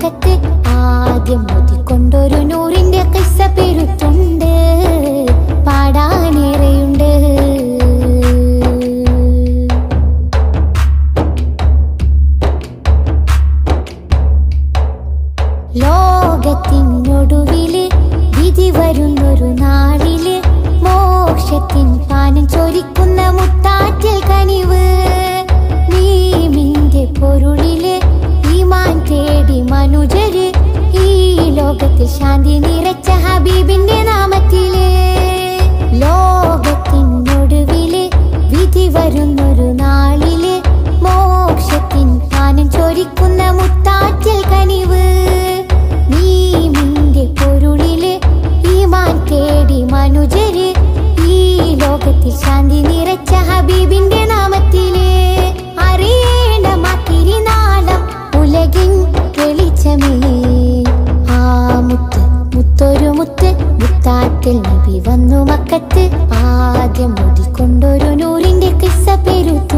മക്കത്ത് ആദ്യം മോദിക്കൊണ്ടൊരു നൂറിന്റെ കിസ്സ പെരുത്തുണ്ട് പാടാനേറെയുണ്ട് ലോകത്തിനൊടുവില് വിധി വരുന്നൊരു നാളില് മോക്ഷത്തിൻ പാനം ചൊരിക്കുന്ന മുത്താറ്റിൽ കനിവ് നീമിന്റെ പൊരുളില് ഈമാൻ തേടി മനുജര് ഈ ലോകത്തിൽ ശാന്തി നിറച്ച ഹബീബിന്റെ നാമത്തില് ലോകത്തിനൊടുവില് വിധി വരുന്നൊരു നാളില് മോക്ഷത്തിൻ പാനം ചൊരിക്കുന്ന മുത്താറ്റിൽ കനിവ് നീമിന്റെ പൊരുളില് ഈമാൻ തേടി മനുജര് ഈ ലോകത്തിൽ ശാന്തി നിറച്ച ഹബീബിന്റെ നാമത്തില് അറിയേണ്ട മാതിരി നാളം ഉലകിൻ വെളിച്ചമേ ആ മുത്ത് മുത്തൊരു മുത്ത് മുത്താറ്റിൽ നബി വന്നു മക്കത്ത് ആദ്യം മുടിക്കൊണ്ടൊരു നൂറിന്റെ കിസ്സ പെരുത്തു